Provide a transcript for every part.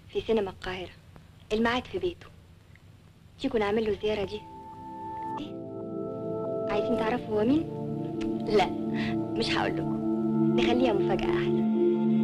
في سينما القاهرة الميعاد في بيته تيجوا نعمل له الزيارة دي ايه عايزين تعرفوا هو مين؟ لا مش هقول لكم نخليها مفاجأة أحسن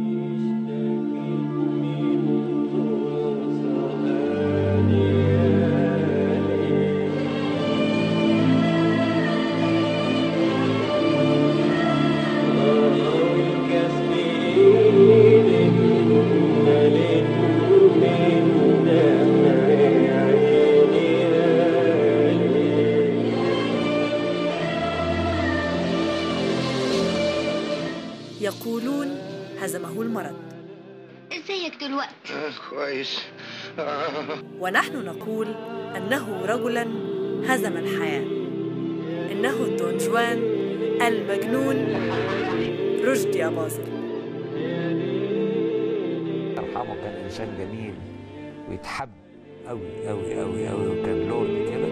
يقولون هزمه المرض ازيك دلوقتي؟ كويس ونحن نقول أنه رجلا هزم الحياة إنه الدون جوان المجنون رشدي أباظة يرحمه كان انسان جميل ويتحب قوي قوي قوي قوي وكان لورد كده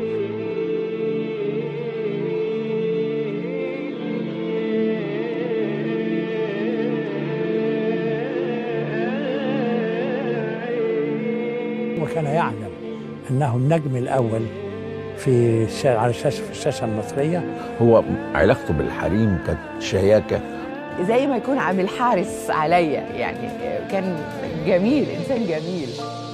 وكان يعلم انه النجم الاول في الشا- على الشاشه في الشاشه المصريه هو علاقته بالحريم كانت شياكه زي ما يكون عامل حارس عليا يعني كان جميل انسان جميل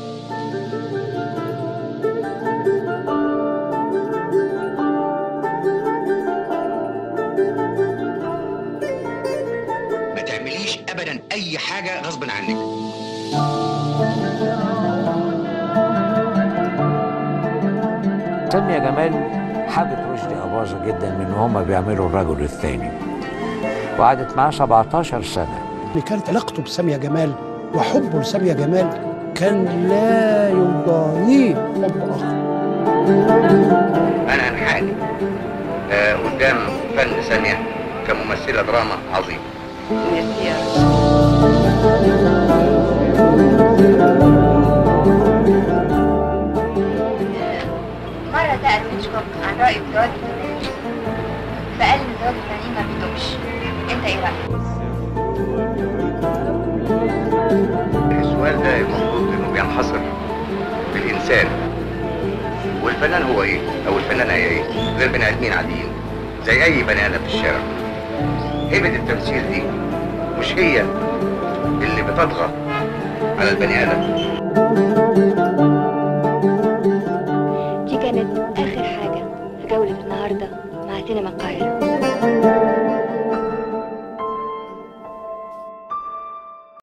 ما تعمليش ابدا اي حاجه غصب عنك سامية جمال حبت رشدي أباظة جدا من هما بيعملوا الرجل الثاني وقعدت معاه 17 سنة اللي كانت علاقته بساميه جمال وحبه لساميه جمال كان لا يضاهيه حب اخر انا انحالي آه قدام فن ساميه كممثله دراما عظيمه مرة سأل هيتشكوك عن رأيه في زواج الفنانين فقال إن زواج الفنانين ما بيدومش أنت إيه رأيك؟ السؤال ده المفروض انه بينحصر في الانسان والفنان هو ايه او الفنانه هي ايه غير بني ادمين عاديين زي اي بني ادم في الشارع هيبه التمثيل دي مش هي اللي بتطغى على البني ادم دي كانت آخر حاجة في جولة النهاردة مع سينما القاهرة